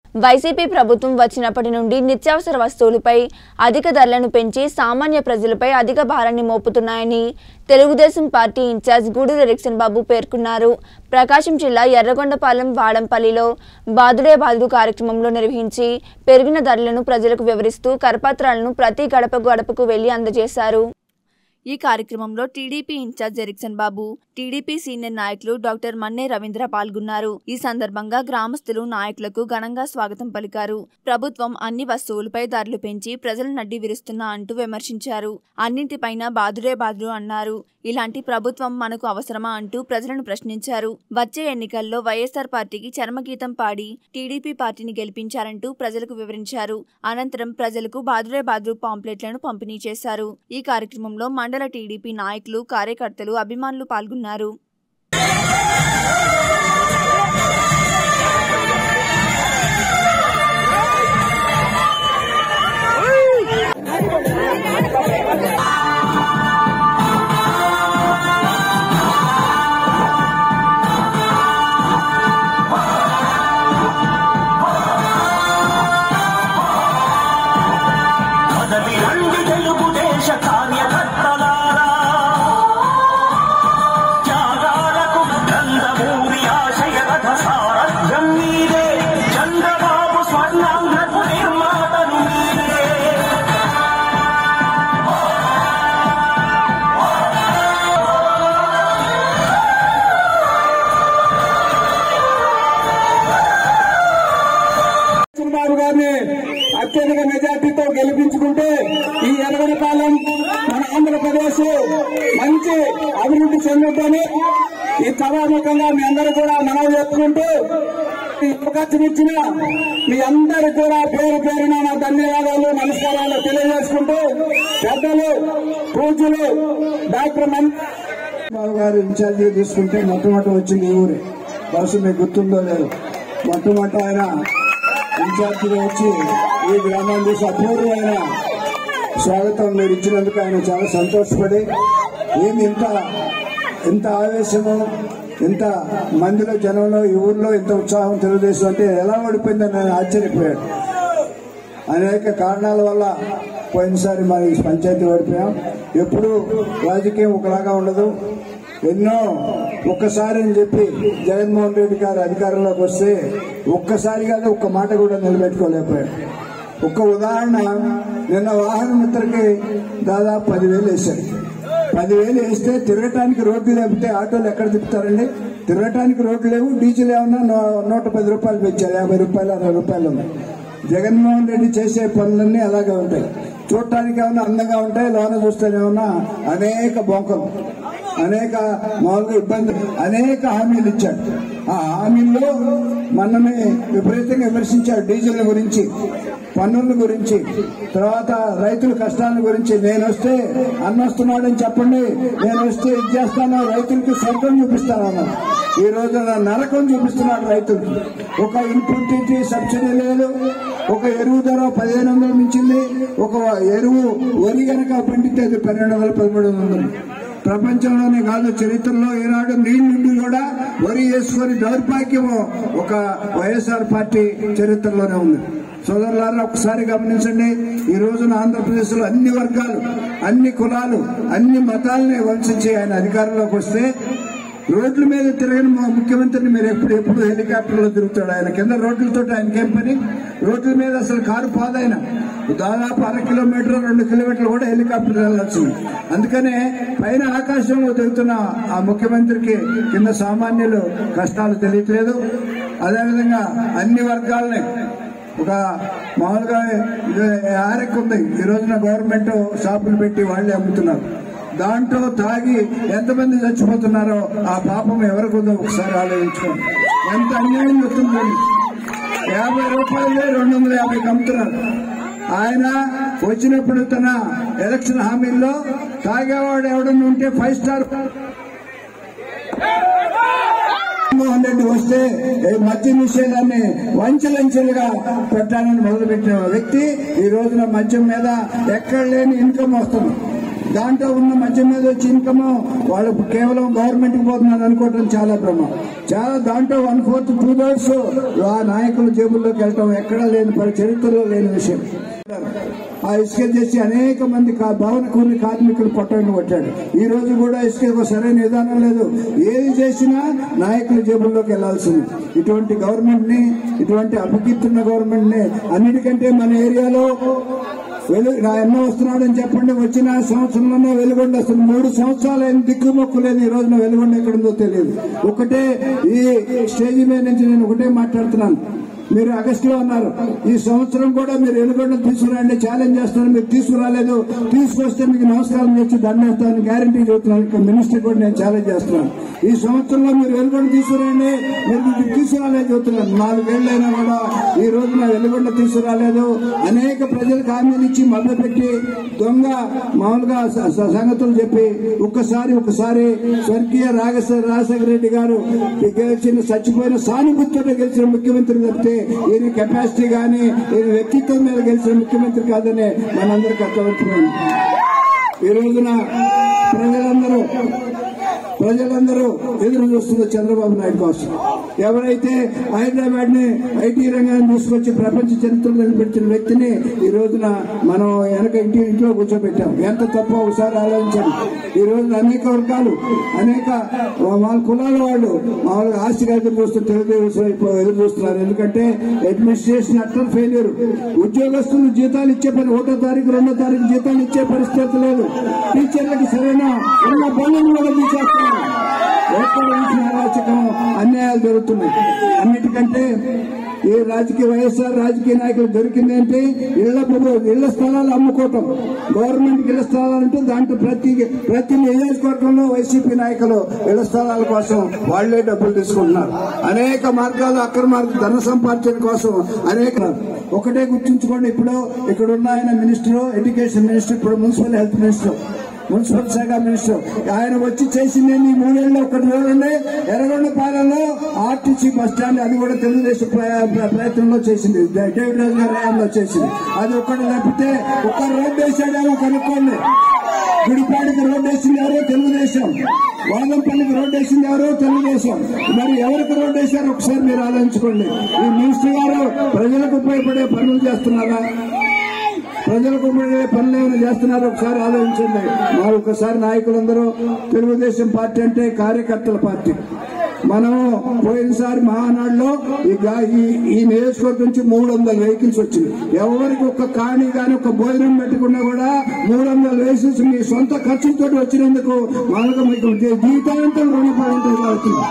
YCP ప్రభుత్వం వచ్చినప్పటి నుండి నిత్యావసర వస్తువులపై అధిక ధరలను పెంచి సామాన్య ప్రజలపై అధిక భారాన్ని మోపుతున్నాయని తెలుగుదేశం పార్టీ ఇన్ఛార్జ్ గూడూరు ఎరిక్సన్ బాబు పేర్కొన్నారు ప్రకాశం జిల్లా ఎర్రగొండపాలెం వాడంపల్లిలో బాదుడే బాదుడు కార్యక్రమంలో నిర్వహించి పెరిగిన ధరలను ప్రజలకు వివరిస్తూ కరపత్రాలను ప్రతి గడప గడపకు వెళ్లి అందజేశారు ఈ కార్యక్రమంలో TDP incharge Erickson Babu TDP senior నాయకులు డాక్టర్ మన్నే రవీంద్ర పాల్గొన్నారు ఈ సందర్భంగా గ్రామస్తులు నాయకులకు ఘనంగా స్వాగతం పలికారు ప్రభుత్వం అన్ని వస్తువులపై ధరలు పెంచి ప్రజలు నడ్డి విరుస్తున్నా అంటూ విమర్శించారు అన్నింటిపైన బాదుడే బాదుడు అన్నారు ఇలాంటి ప్రభుత్వం మనకు అవసరమా అంటూ ప్రజలను ప్రశ్నించారు వచ్చే ఎన్నికల్లో వైఎస్ఆర్ పార్టీకి చర్మగీతం పాడి టీడీపీ పార్టీని గెలిపించారంటూ ప్రజలకు వివరించారు అనంతరం ప్రజలకు బాదుడే బాదుడు పాంప్లెట్లను పంపిణీ చేశారు ఈ కార్యక్రమంలో మండల టీడీపీ నాయకులు కార్యకర్తలు అభిమానులు పాల్గొన్నారు మొదటి రండి తెలుగుదేశ కార్యకర్తలారా త్యాగాలకు నందమూరి ఆశయ రథ సారథ్యం మీరే చంద్రబాబు స్వర్ణాంధ్రకు నిర్మాతలు మీరే చంద్రబాబు గారిని అత్యధిక మెజార్టీతో గెలిపించుకుంటే ఈ ఎరగడపాలెం మన ఆంధ్రప్రదేశ్ మంచి అభివృద్ధి చెందుతుందని ఈ సభాముఖంగా మీ అందరూ కూడా మనవి చేసుకుంటూ ఈ అవకాశం ఇచ్చిన మీ అందరికి కూడా పేరు పేరున నా ధన్యవాదాలు నమస్కారాలు తెలియజేసుకుంటూ పెద్దలు పూజలు డాక్టర్ మన్ బాబు గారు ఇన్ఛార్జి తీసుకుంటే మొట్టమొదటి వచ్చింది ఈ ఊరే బస్సు మీకు గుర్తుందో లేదు మొట్టమొదటి ఆయన ఇన్ఛార్జిగా వచ్చి ఈ గ్రామాన్ని అపూర్వమైన స్వాగతం మీరు ఇచ్చినందుకు ఆయన చాలా సంతోషపడి ఏంది ఇంత ఎంత ఆవేశము ఇంత మందిలో జనంలో ఈ ఊర్లో ఇంత ఉత్సాహం తెలుగుదేశం అంటే ఎలా ఓడిపోయిందని నేను ఆశ్చర్యపోయాడు అనేక కారణాల వల్ల పోయినసారి మరి ఈ పంచాయతీ ఓడిపోయాం ఎప్పుడు రాజకీయం ఒకలాగా ఉండదు ఎన్నో ఒక్కసారి అని చెప్పి జగన్మోహన్ రెడ్డి గారు అధికారంలోకి వస్తే ఒక్కసారి కాదు ఒక్క మాట కూడా నిలబెట్టుకోలేకపోయాడు ఒక్క ఉదాహరణ నిన్న వాహన మిత్రకి దాదాపు పదివేలు వేశారు పదివేలు వేస్తే తిరగటానికి రోడ్లు లేకపోతే ఆటోలు ఎక్కడ తిప్పుతారండి తిరగటానికి రోడ్లు లేవు డీజిల్ ఏమన్నా నూ- నూట పది రూపాయలు పెంచారు యాభై రూపాయలు అరవై రూపాయలు ఉన్నాయి జగన్మోహన్ రెడ్డి చేసే పనులన్నీ అలాగే ఉంటాయి చూడటానికి ఏమన్నా అందంగా ఉంటాయి లోన చూస్తేనేమన్నా అనేక బొంకలు అనేక మామూలుగా ఇబ్బందులు అనేక హామీలు ఇచ్చాడు ఆ హామీల్లో మనమే విపరీతంగా విమర్శించాడు డీజిల్ గురించి పన్నుల గురించి తర్వాత రైతుల కష్టాల గురించి నేను వస్తే అన్న వస్తున్నాడని చెప్పండి నేను వస్తే ఇది చేస్తాను రైతులకి స్వర్గం చూపిస్తాను అన్నాడు. ఈ రోజు నా నరకం చూపిస్తున్నాడు రైతులకి ఒక ఇన్పుట్ కి సబ్సిడీ లేదు ఒక ఎరువు ధర పదిహేను వందలు మించింది ఒక ఎరువు వరి గనక పండితే అది పన్నెండు వందలు పదమూడు వందలు ప్రపంచంలోనే కాదు చరిత్రలో ఈనాడు నీళ్లుండి కూడా వరి వేసుకొని దౌర్భాగ్యము ఒక వైఎస్ఆర్ పార్టీ చరిత్రలోనే ఉంది సోదరులారా ఒకసారి గమనించండి ఈ రోజున ఆంధ్రప్రదేశ్ లో అన్ని వర్గాలు అన్ని కులాలు అన్ని మతాలని వంశించి ఆయన అధికారంలోకి వస్తే రోడ్ల మీద తిరగని మా ముఖ్యమంత్రిని మీరు ఎప్పుడు ఎప్పుడు హెలికాప్టర్లో తిరుగుతాడు ఆయన కింద రోడ్లతో ఆయనకేం పని రోడ్ల మీద అసలు కారు పాదైన దాదాపు అర కిలోమీటర్ రెండు కిలోమీటర్లు కూడా హెలికాప్టర్ వెళ్ళాల్సింది అందుకనే పైన ఆకాశంలో తిరుగుతున్న ఆ ముఖ్యమంత్రికి కింద సామాన్యులు కష్టాలు తెలియట్లేదు అదేవిధంగా అన్ని వర్గాలని ఒక మామూలుగా ఆరెక్ ఉంది ఈ రోజున గవర్నమెంట్ షాపులు పెట్టి వాళ్ళే అమ్ముతున్నారు దాంట్లో తాగి ఎంతమంది చచ్చిపోతున్నారో ఆ పాపం ఎవరికి ఉందో ఒకసారి ఆలోచించుకోండి ఎంత అన్యాయం వస్తుంది యాభై రూపాయలు రెండు వందల యాభైకి అమ్ముతున్నారు ఆయన వచ్చినప్పుడు తన ఎలక్షన్ హామీల్లో తాగేవాడు ఎవడన్నా ఉంటే ఫైవ్ స్టార్ జగన్మోహన్ రెడ్డి వస్తే ఈ మద్య నిషేధాన్ని వంచలంచెలుగా పెట్టాలని మొదలుపెట్టిన వ్యక్తి ఈ రోజున మద్యం మీద ఎక్కడ లేని ఇన్కమ్ వస్తుంది దాంట్లో ఉన్న మధ్య మీద వచ్చి ఇన్కమ్ వాళ్ళు కేవలం గవర్నమెంట్ కి పోతున్నారు అనుకోవటం చాలా భ్రమ చాలా దాంట్లో వన్ ఫోర్త్ టూ థర్డ్స్ ఆ నాయకుల జేబుల్లోకి వెళ్ళటం ఎక్కడా లేని పరి- చరిత్రలో లేని విషయం ఆ ఇసుక చేసి అనేక మంది కా- భవన కూలి కార్మికులు పొట్టని కొట్టాడు ఈ రోజు కూడా ఇసుక ఒక సరైన విధానం లేదు ఏది చేసినా నాయకుల జేబుల్లోకి వెళ్లాల్సింది ఇటువంటి గవర్నమెంట్ ని ఇటువంటి అపకీర్తున్న గవర్నమెంట్ ని అన్నిటికంటే మన ఏరియాలో వెలు నా ఎన్నో వస్తున్నాడని చెప్పండి వచ్చిన సంవత్సరంలోనే వెలుగొండ వస్తుంది మూడు సంవత్సరాలు అయిన దిక్కుమొక్కు లేదు ఈ రోజున వెలుగొండ ఎక్కడుందో తెలియదు ఒకటే ఈ స్టేజ్ మీద నుంచి నేను ఒకటే మాట్లాడుతున్నాను మీరు ఆగస్టులో అన్నారు ఈ సంవత్సరం కూడా మీరు వెలుగొండ తీసుకురండి ఛాలెంజ్ చేస్తాను మీరు తీసుకురాలేదు తీసుకొస్తే మీకు నమస్కారం చేసి దండేస్తాను గ్యారంటీ చెబుతున్నాను ఇక్కడ మినిస్టర్ కూడా నేను ఛాలెంజ్ చేస్తున్నాను ఈ సంవత్సరంలో మీరు వెలుగొండ తీసుకురండి మీరు ఇది తీసుకురాలేదు చెబుతున్నాను నాలుగేళ్లైనా కూడా ఈ రోజున వెలుగొండ తీసుకురాలేదు అనేక ప్రజలకు హామీలు ఇచ్చి మభ్యపెట్టి దొంగ మామూలుగా స- స- సంగతులు చెప్పి ఒక్కసారి ఒకసారి స్వర్గీయ రాగస రాజశేఖర రెడ్డి గారు గెలిచిన చచ్చిపోయిన సానుభూతితో గెలిచిన ముఖ్యమంత్రి తప్పితే ఈయన కెపాసిటీ గాని ఈయన వ్యక్తిత్వం మీద గెలిచిన ముఖ్యమంత్రి కాదని మనందరికీ అర్థమవుతుంది ఈ రోజున ప్రజలందరూ ప్రజలందరూ ఎదురు చూస్తుంది చంద్రబాబు నాయుడు కోసం ఎవరైతే హైదరాబాద్ ని ఐటీ రంగాన్ని తీసుకొచ్చి ప్రపంచ చరిత్రలో నిలబెట్టిన వ్యక్తిని ఈ రోజున మనం వెనక ఇంటి ఇంట్లో కూర్చోబెట్టాం ఎంత తప్ప ఒకసారి ఆలోచించండి ఈ రోజున అనేక వర్గాలు అనేక వాళ్ళ కులాల వాళ్ళు మామూలుగా ఆస్తిగా ఎదురు చూస్తూ తెలుగుదేశం వైపు ఎదురు చూస్తున్నారు ఎందుకంటే అడ్మినిస్ట్రేషన్ అట్టర్ ఫెయిల్యూర్ ఉద్యోగస్తులు జీతాలు ఇచ్చే పని ఒకటో తారీఖు రెండో తారీఖు జీతాలు ఇచ్చే పరిస్థితి లేదు టీచర్లకు సరైన ఉన్న పనులను కూడా తీసేస్తున్నారు ఎక్కడ చూసిన అరాచకం అన్యాయాలు జరుగుతున్నాయి అన్నిటికంటే ఈ రాజకీయ వైఎస్ఆర్ రాజకీయ నాయకులు దొరికింది ఏంటి ఇళ్ల భూ- ఇళ్ల స్థలాలు అమ్ముకోవటం గవర్నమెంట్ ఇళ్ల స్థలాలు అంటే దాంట్లో ప్రతి ప్రతి నియోజకవర్గంలో వైసీపీ నాయకులు ఇళ్ల స్థలాల కోసం వాళ్లే డబ్బులు తీసుకుంటున్నారు అనేక మార్గాలు అక్రమార్గ ధన సంపార్జన కోసం అనేక ఒకటే గుర్తుంచుకోండి ఇప్పుడు ఇక్కడ ఉన్న ఆయన మినిస్టర్ ఎడ్యుకేషన్ మినిస్టర్ ఇప్పుడు మున్సిపల్ హెల్త్ మినిస్టర్ మున్సిపల్ శాఖ మినిస్టర్ ఆయన వచ్చి చేసింది ఈ మూడేళ్ళు ఒకటి చూడండి ఎర్రగొండపాలెంలో ఆర్టీసీ బస్ స్టాండ్ అది కూడా తెలుగుదేశం ప్ర- ప్ర- ప్రయత్నంలో చేసింది డేవిడ్ రాజు గారి హయాంలో చేసింది అది ఒక్కటి తప్పితే ఒక్క రోడ్డు వేసాడేమో కనుక్కోండి గుడిపాడికి రోడ్డు వేసింది ఎవరో తెలుగుదేశం వాదంపల్లికి రోడ్డు వేసింది ఎవరో తెలుగుదేశం మరి ఎవరికి రోడ్డు వేశారో ఒకసారి మీరు ఆలోచించుకోండి ఈ మినిస్టర్ గారు ప్రజలకు ఉపయోగపడే పనులు చేస్తున్నారా ప్రజలకు ఉపయోగపడే పనులు ఏమైనా చేస్తున్నారో ఒకసారి ఆలోచించండి మా ఒకసారి నాయకులందరూ తెలుగుదేశం పార్టీ అంటే కార్యకర్తల పార్టీ మనము పోయినసారి మహానాడులో ఈ గా- ఈ- ఈ నియోజకవర్గం నుంచి మూడు వందల వెహికల్స్ వచ్చింది ఎవరికి ఒక కాణి గాని ఒక భోజనం పెట్టకుండా కూడా మూడు వందల వెహికల్స్ మీ సొంత ఖర్చులతో వచ్చినందుకు మామూలుగా మీకు జీవితాంతం రుణపడి ఉంటుంది అవుతుంది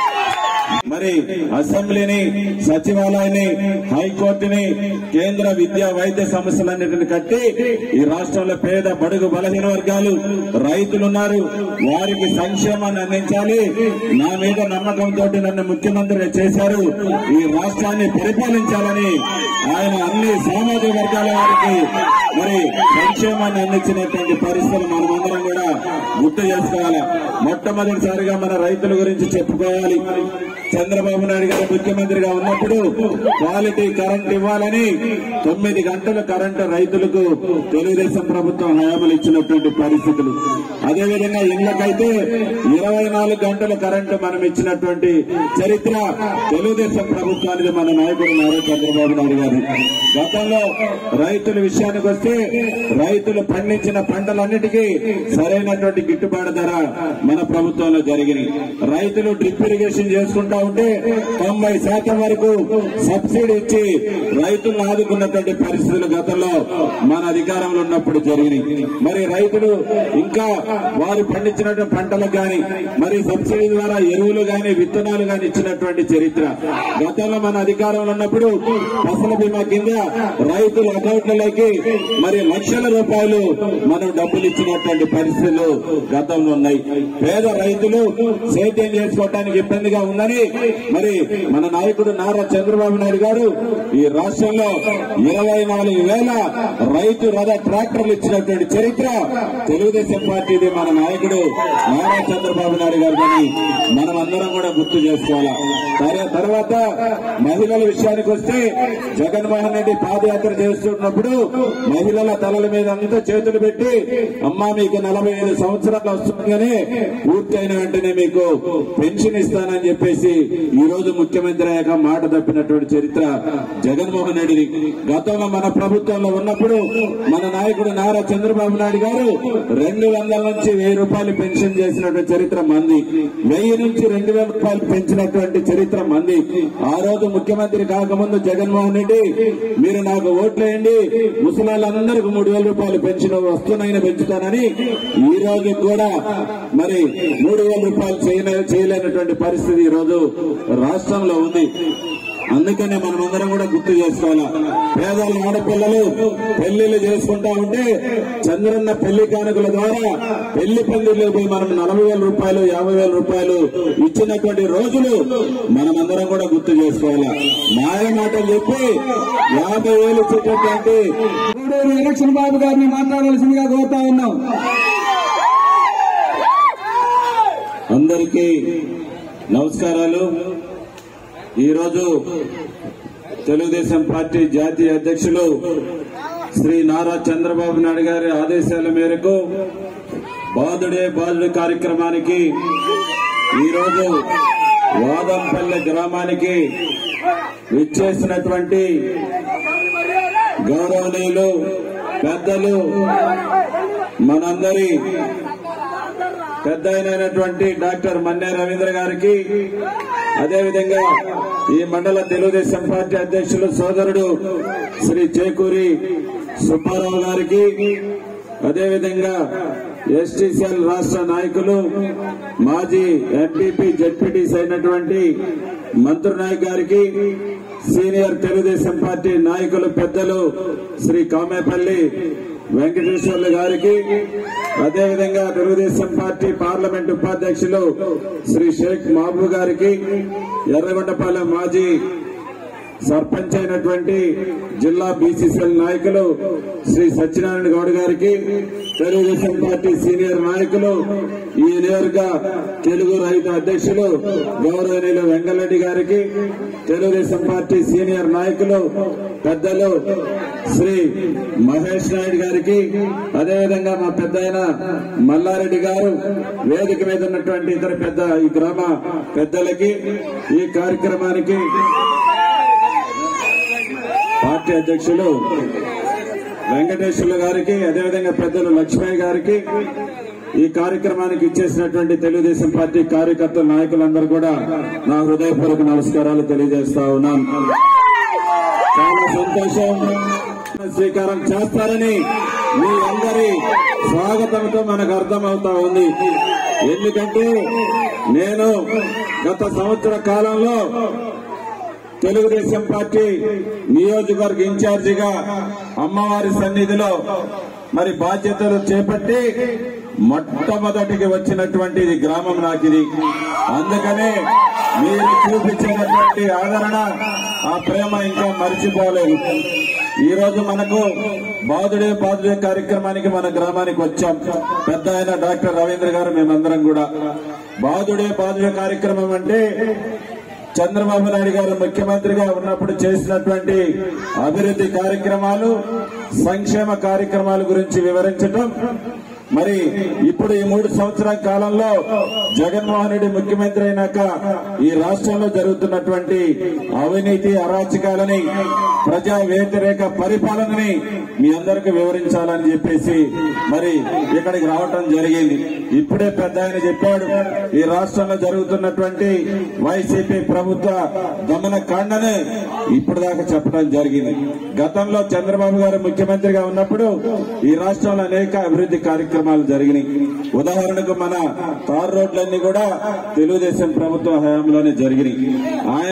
మరి అసెంబ్లీని సచివాలయాన్ని హైకోర్టుని కేంద్ర విద్యా వైద్య సంస్థలన్నిటిని కట్టి ఈ రాష్ట్రంలో పేద బడుగు బలహీన వర్గాలు రైతులున్నారు వారికి సంక్షేమాన్ని అందించాలి నా మీద నమ్మకంతో నన్ను ముఖ్యమంత్రి చేశారు ఈ రాష్ట్రాన్ని పరిపాలించాలని ఆయన అన్ని సామాజిక వర్గాల వారికి మరి సంక్షేమాన్ని అందించినటువంటి పరిస్థితులు మనమందరం కూడా గుర్తు చేసుకోవాలి మొట్టమొదటిసారిగా మన రైతుల గురించి చెప్పుకోవాలి చంద్రబాబు నాయుడు గారు ముఖ్యమంత్రిగా ఉన్నప్పుడు క్వాలిటీ కరెంట్ ఇవ్వాలని తొమ్మిది గంటల కరెంటు రైతులకు తెలుగుదేశం ప్రభుత్వం హయాములు ఇచ్చినటువంటి పరిస్థితులు అదేవిధంగా ఇళ్లకైతే ఇరవై నాలుగు గంటల కరెంటు మనం ఇచ్చినటువంటి చరిత్ర తెలుగుదేశం ప్రభుత్వానికి మన నాయకుడు నారా చంద్రబాబు నాయుడు గారు గతంలో రైతుల విషయానికి వస్తే రైతులు పండించిన పంటలన్నిటికీ సరైనటువంటి గిట్టుబాటు ధర మన ప్రభుత్వంలో జరిగినాయి రైతులు డ్రిప్ ఇరిగేషన్ చేసుకుంటా ఉంటే తొంభై శాతం వరకు సబ్సిడీ ఇచ్చి రైతులను ఆదుకున్నటువంటి పరిస్థితులు గతంలో మన అధికారంలో ఉన్నప్పుడు జరిగినాయి మరి రైతులు ఇంకా వారు పండించినటువంటి పంటలకు గాని మరి సబ్సిడీ ద్వారా ఎరువులు గాని విత్తనాలు గాని ఇచ్చినటువంటి చరిత్ర గతంలో మన అధికారంలో ఉన్నప్పుడు ఫసల బీమా కింద రైతుల అకౌంట్లలోకి మరి లక్షల రూపాయలు మనం డబ్బులు ఇచ్చినటువంటి పరిస్థితులు గతంలో ఉన్నాయి పేద రైతులు సేద్యం చేసుకోవటానికి ఇబ్బందిగా ఉందని మరి మన నాయకుడు నారా చంద్రబాబు నాయుడు గారు ఈ రాష్ట్రంలో ఇరవై నాలుగు వేల రైతు రథ ట్రాక్టర్లు ఇచ్చినటువంటి చరిత్ర తెలుగుదేశం పార్టీది మన నాయకుడు నారా చంద్రబాబు నాయుడు గారు కానీ మనం అందరం కూడా గుర్తు చేసుకోవాలా తర- తర్వాత మహిళల విషయానికి వస్తే జగన్మోహన్ రెడ్డి పాదయాత్ర చేస్తున్నప్పుడు మహిళల తలల మీద అంతా చేతులు పెట్టి అమ్మా మీకు నలభై ఐదు సంవత్సరాలు వస్తుందని పూర్తి అయిన వెంటనే మీకు పెన్షన్ ఇస్తానని చెప్పేసి ఈ రోజు ముఖ్యమంత్రి అయ్యాక మాట తప్పినటువంటి చరిత్ర జగన్మోహన్ రెడ్డిది గతంలో మన ప్రభుత్వంలో ఉన్నప్పుడు మన నాయకుడు నారా చంద్రబాబు నాయుడు గారు రెండు వందల నుంచి వెయ్యి రూపాయలు పెన్షన్ చేసినటువంటి చరిత్ర మంది వెయ్యి నుంచి రెండు వేల రూపాయలు పెంచినటువంటి చరిత్ర మంది ఆ రోజు ముఖ్యమంత్రి కాకముందు జగన్మోహన్ రెడ్డి మీరు నాకు ఓట్లేయండి ముసలాళ్ళందరికీ మూడు వేల రూపాయలు పెన్షన్ వస్తున్నాయని పెంచుతానని ఈ రోజు కూడా మరి మూడు వేల రూపాయలు చేయలే- చేయలేనటువంటి పరిస్థితి ఈ రోజు రాష్ట్రంలో ఉంది అందుకనే మనమందరం కూడా గుర్తు చేసుకోవాలా పేదల ఆడపిల్లలు పెళ్లిళ్ళు చేసుకుంటా ఉంటే చంద్రన్న పెళ్లి కానుకల ద్వారా పెళ్లి పందిర్లు పోయి మనం నలభై వేల రూపాయలు యాభై వేల రూపాయలు ఇచ్చినటువంటి రోజులు మనమందరం కూడా గుర్తు చేసుకోవాలా మాయ మాటలు చెప్పి యాభై వేలు ఇచ్చేటటువంటి గూడూరు ఎలక్షన్ బాబు గారిని మాట్లాడాల్సిందిగా కోరుతా ఉన్నాం అందరికీ నమస్కారాలు ఈరోజు తెలుగుదేశం పార్టీ జాతీయ అధ్యక్షులు శ్రీ నారా చంద్రబాబు నాయుడు గారి ఆదేశాల మేరకు బాదుడే బాదుడు కార్యక్రమానికి ఈరోజు వాదంపల్లె గ్రామానికి విచ్చేసినటువంటి గౌరవనీయులు పెద్దలు మనందరి పెద్ద అయినటువంటి డాక్టర్ మన్నే రవీంద్ర గారికి అదేవిధంగా ఈ మండల తెలుగుదేశం పార్టీ అధ్యక్షులు సోదరుడు శ్రీ చేకూరి సుబ్బారావు గారికి అదేవిధంగా ఎస్టీసీఎల్ రాష్ట్ర నాయకులు మాజీ ఎంపీపీ జడ్పీటీసీ అయినటువంటి మంత్రి నాయక్ గారికి సీనియర్ తెలుగుదేశం పార్టీ నాయకులు పెద్దలు శ్రీ కామేపల్లి వెంకటేశ్వర్లు గారికి అదేవిధంగా తెలుగుదేశం పార్టీ పార్లమెంట్ ఉపాధ్యక్షులు శ్రీ షేక్ మహబూబ్ గారికి ఎర్రగొండపాలెం మాజీ సర్పంచ్ అయినటువంటి జిల్లా బీసీసీఎల్ నాయకులు శ్రీ సత్యనారాయణ గౌడ్ గారికి తెలుగుదేశం పార్టీ సీనియర్ నాయకులు ఈ నియోజక తెలుగు రైతు అధ్యక్షులు గౌరవనీయులు వెంగళరెడ్డి గారికి తెలుగుదేశం పార్టీ సీనియర్ నాయకులు పెద్దలు శ్రీ మహేష్ నాయుడు గారికి అదేవిధంగా మా పెద్ద మల్లారెడ్డి గారు వేదిక మీద ఉన్నటువంటి ఇతర పెద్ద ఈ గ్రామ పెద్దలకి ఈ కార్యక్రమానికి పార్టీ అధ్యక్షులు వెంకటేశ్వర్లు గారికి అదేవిధంగా పెద్దలు లక్ష్మయ్య గారికి ఈ కార్యక్రమానికి ఇచ్చేసినటువంటి తెలుగుదేశం పార్టీ కార్యకర్తల నాయకులందరూ కూడా నా హృదయపూర్వక నమస్కారాలు తెలియజేస్తా ఉన్నాను చాలా సంతోషం స్వీకారం చేస్తారని మీ అందరి స్వాగతంతో మనకు అర్థమవుతా ఉంది ఎందుకంటే నేను గత సంవత్సర కాలంలో తెలుగుదేశం పార్టీ నియోజకవర్గ ఇన్ఛార్జిగా అమ్మవారి సన్నిధిలో మరి బాధ్యతలు చేపట్టి మొట్టమొదటికి వచ్చినటువంటి ఇది గ్రామం నాకు ఇది అందుకనే మీరు చూపించినటువంటి ఆదరణ ఆ ప్రేమ ఇంకా మర్చిపోలేదు ఈ రోజు మనకు బాదుడే బాదుడే కార్యక్రమానికి మన గ్రామానికి వచ్చాం పెద్ద ఆయన డాక్టర్ రవీంద్ర గారు మేమందరం కూడా బాదుడే బాదుడే కార్యక్రమం అంటే చంద్రబాబు నాయుడు గారు ముఖ్యమంత్రిగా ఉన్నప్పుడు చేసినటువంటి అభివృద్ధి కార్యక్రమాలు సంక్షేమ కార్యక్రమాల గురించి వివరించటం మరి ఇప్పుడు ఈ మూడు సంవత్సరాల కాలంలో జగన్మోహన్ రెడ్డి ముఖ్యమంత్రి అయినాక ఈ రాష్ట్రంలో జరుగుతున్నటువంటి అవినీతి అరాచకాలని ప్రజా వ్యతిరేక పరిపాలనని మీ అందరికీ వివరించాలని చెప్పేసి మరి ఇక్కడికి రావటం జరిగింది ఇప్పుడే పెద్ద ఆయన చెప్పాడు ఈ రాష్ట్రంలో జరుగుతున్నటువంటి వైసీపీ ప్రభుత్వ దమన కాండనే ఇప్పుడు దాకా చెప్పడం జరిగింది గతంలో చంద్రబాబు గారు ముఖ్యమంత్రిగా ఉన్నప్పుడు ఈ రాష్ట్రంలో అనేక అభివృద్ధి కార్యక్రమాలు జరిగినాయి ఉదాహరణకు మన తార్ రోడ్లన్నీ కూడా తెలుగుదేశం ప్రభుత్వ హయాంలోనే జరిగినాయి ఆయన